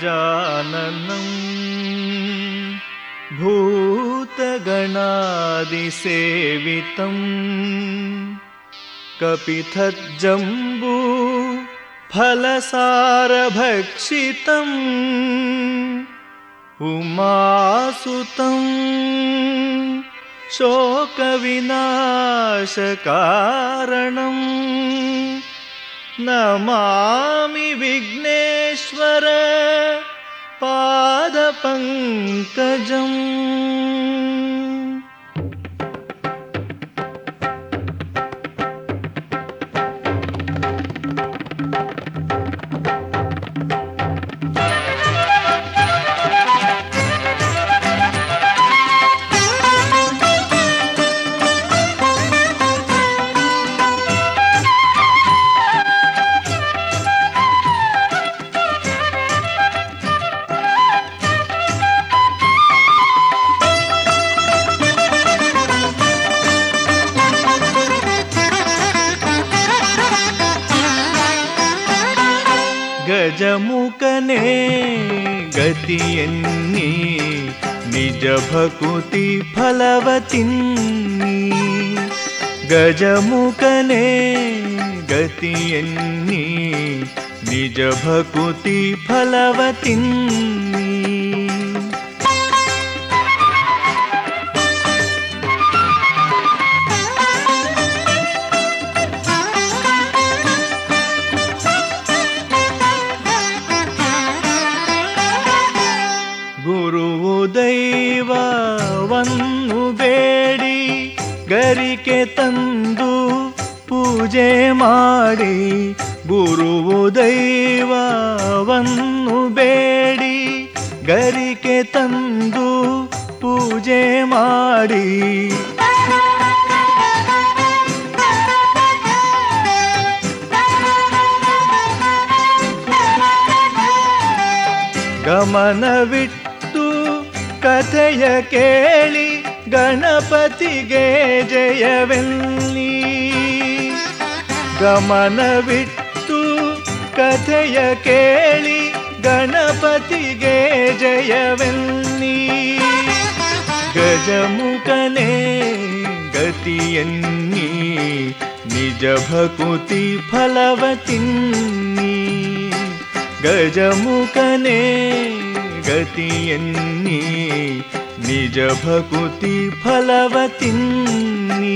गजाननं भूतगणादिसेवितं कपिथज्जम्बू फलसारभक्षितम् उमासुतं शोकविनाशकारणम् नमामि विघ्नेश्वर पादपङ्कजम् ಗಜಮುಖನೇ ಗತಿಯನ್ನಿ ನಿಜ ಭಕುತಿ ಫಲವತಿನ್ನಿ ಗಜಮುಖನೇ ಗತಿಯನ್ನಿ ನಿಜ ಭಕುತಿ ಫಲವತಿನ್ನಿ ಗುರುವು ದೈವವನ್ನು ಬೇಡಿ ಗರಿಕೆ ತಂದು ಪೂಜೆ ಮಾಡಿ ಗುರುವು ದೈವವನ್ನು ಬೇಡಿ ಗರಿಕೆ ತಂದು ಪೂಜೆ ಮಾಡಿ ಗಮನವಿಟ್ಟು ಕಥೆಯ ಕೇಳಿ ಗಣಪತಿಗೆ ಜಯವೆಲ್ಲಿ ಗಮನವಿಟ್ಟು ಕಥೆಯ ಕೇಳಿ ಗಣಪತಿಗೆ ಜಯವೆಲ್ಲಿ ಗಜಮುಖನೇ ಗತಿಯನ್ನಿ ನಿಜ ಭಕುತಿ ಫಲವತಿನ್ನಿ ಗಜಮುಖನೇ ಗತಿಯನ್ನಿ ನಿಜ ಭಕುತಿ ಫಲವತಿನ್ನಿ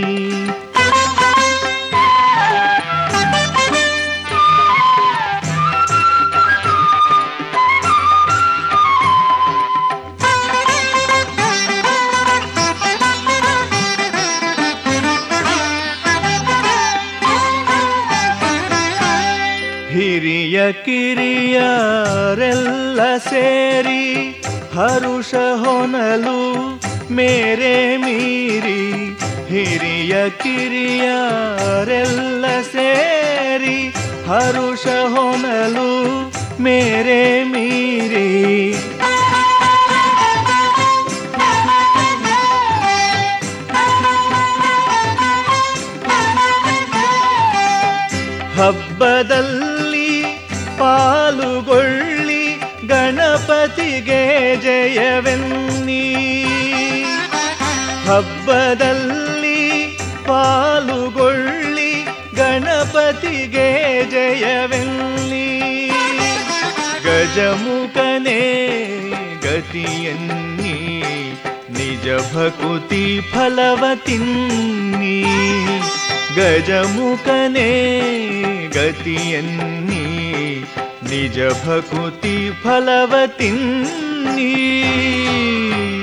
ಹಿರಿಯ ಕಿರಿಯರೆಲ್ಲ ಸೇರಿ ಹರುಷ ಹೊನಲು ಮೇರೆ ಮೀರಿ ಹಿರಿಯ ಕಿರಿಯರೆಲ್ಲ ಸೇರಿ ಹರುಷ ಹೊನಲು ಮೇರೆ ಮೀರಿ ಹಬ್ಬದಲ್ಲಿ ಪಾಲುಗೊಳ್ಳಿ ಗಣಪತಿಗೆ ಜಯವೆನ್ನಿ ಹಬ್ಬದಲ್ಲಿ ಪಾಲುಗೊಳ್ಳಿ ಗಣಪತಿಗೆ ಜಯವೆನ್ನಿ ಗಜಮುಖನೇ ಗತಿಯನ್ನಿ ನಿಜ ಭಕುತಿ ಫಲವತಿನ್ನಿ ಗಜಮುಖನೇ ಗತಿಯನ್ನಿ ನಿಜ ಭಕುತಿ ಫಲವತಿನ್ನಿ